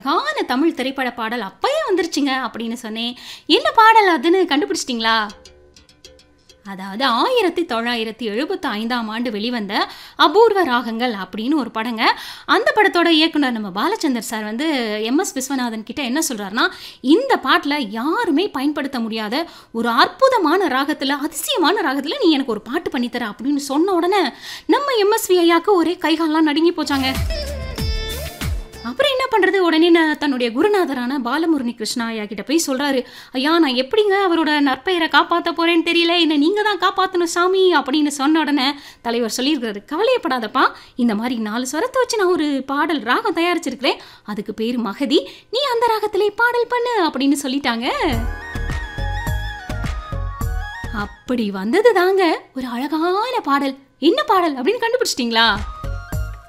கான தமிழ் திரைப்பட பாடல் அப்பயே வந்துருச்சுங்க அப்படின்னு சொன்னேன் என்ன பாடல் அதுன்னு கண்டுபிடிச்சிட்டிங்களா அதாவது ஆயிரத்தி தொள்ளாயிரத்தி எழுபத்தி ஐந்தாம் ஆண்டு வெளிவந்த அபூர்வ ராகங்கள் அப்படின்னு ஒரு படங்க அந்த படத்தோட இயக்குனர் நம்ம பாலச்சந்தர் சார் வந்து எம்எஸ் விஸ்வநாதன் கிட்ட என்ன சொல்றாருன்னா இந்த பாட்டில் யாருமே பயன்படுத்த முடியாத ஒரு அற்புதமான ராகத்தில் அதிசயமான ராகத்தில் நீ எனக்கு ஒரு பாட்டு பண்ணித்தர அப்படின்னு சொன்ன உடனே நம்ம எம்எஸ்வி ஐயாக்கு ஒரே கைகாலெலாம் நடுங்கி போச்சாங்க அப்புறம் என்ன பண்ணுறது உடனே நான் தன்னுடைய குருநாதரான பாலமுருகி கிருஷ்ணா ஐயா கிட்ட போய் சொல்கிறாரு ஐயா நான் எப்படிங்க அவரோட நற்பெயரை காப்பாற்ற போகிறேன்னு தெரியல என்னை நீங்கள் தான் காப்பாற்றணும் சாமி அப்படின்னு சொன்ன உடனே தலைவர் சொல்லியிருக்கிறாரு கவலையப்படாதப்பா இந்த மாதிரி நாலு ஸ்வரத்தை வச்சு நான் ஒரு பாடல் ராகம் தயாரிச்சிருக்கிறேன் அதுக்கு பேர் மகதி நீ அந்த ராகத்திலே பாடல் பண்ணு அப்படின்னு சொல்லிட்டாங்க அப்படி வந்தது தாங்க ஒரு அழகான பாடல் என்ன பாடல் அப்படின்னு கண்டுபிடிச்சிட்டிங்களா